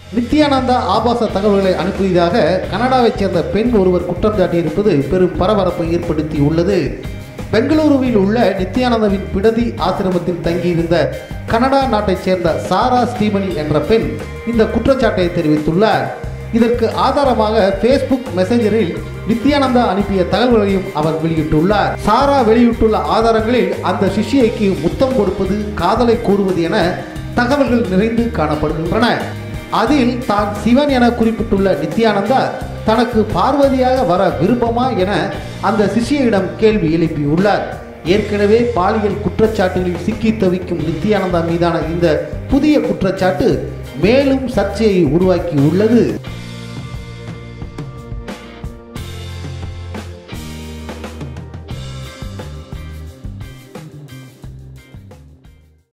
நித்யானந்தா ஆபாச தகவல்களை அனுப்பியதாக கனடாவைச் சேர்ந்த பெண் ஒருவர் குற்றம் சாட்டியிருப்பது பெரும் பரபரப்பை ஏற்படுத்தி உள்ளது பெங்களூருவில் உள்ள நித்யானந்தாவின் பிடதி ஆசிரமத்தில் தங்கியிருந்த கனடா நாட்டைச் சேர்ந்த சாரா ஸ்டீமனி என்ற பெண் இந்த குற்றச்சாட்டை தெரிவித்துள்ளார் இதற்கு ஆதாரமாக ஃபேஸ்புக் மெசஞ்சரில் நித்யானந்தா அனுப்பிய தகவல்களையும் அவர் வெளியிட்டுள்ளார் சாரா வெளியிட்டுள்ள ஆதாரங்களில் அந்த சிஷ்யைக்கு முத்தம் கொடுப்பது காதலை கூறுவது என தகவல்கள் நிறைந்து காணப்படுகின்றன அதில் தான் சிவன் என குறிப்பிட்டுள்ள நித்யானந்தா தனக்கு பார்வதியாக வர விருப்பமா என அந்த சிஷ்யியிடம் கேள்வி எழுப்பியுள்ளார் ஏற்கனவே பாலியல் குற்றச்சாட்டுகளில் சிக்கி தவிக்கும் நித்யானந்தா மீதான இந்த புதிய குற்றச்சாட்டு மேலும் சர்ச்சையை உருவாக்கி உள்ளது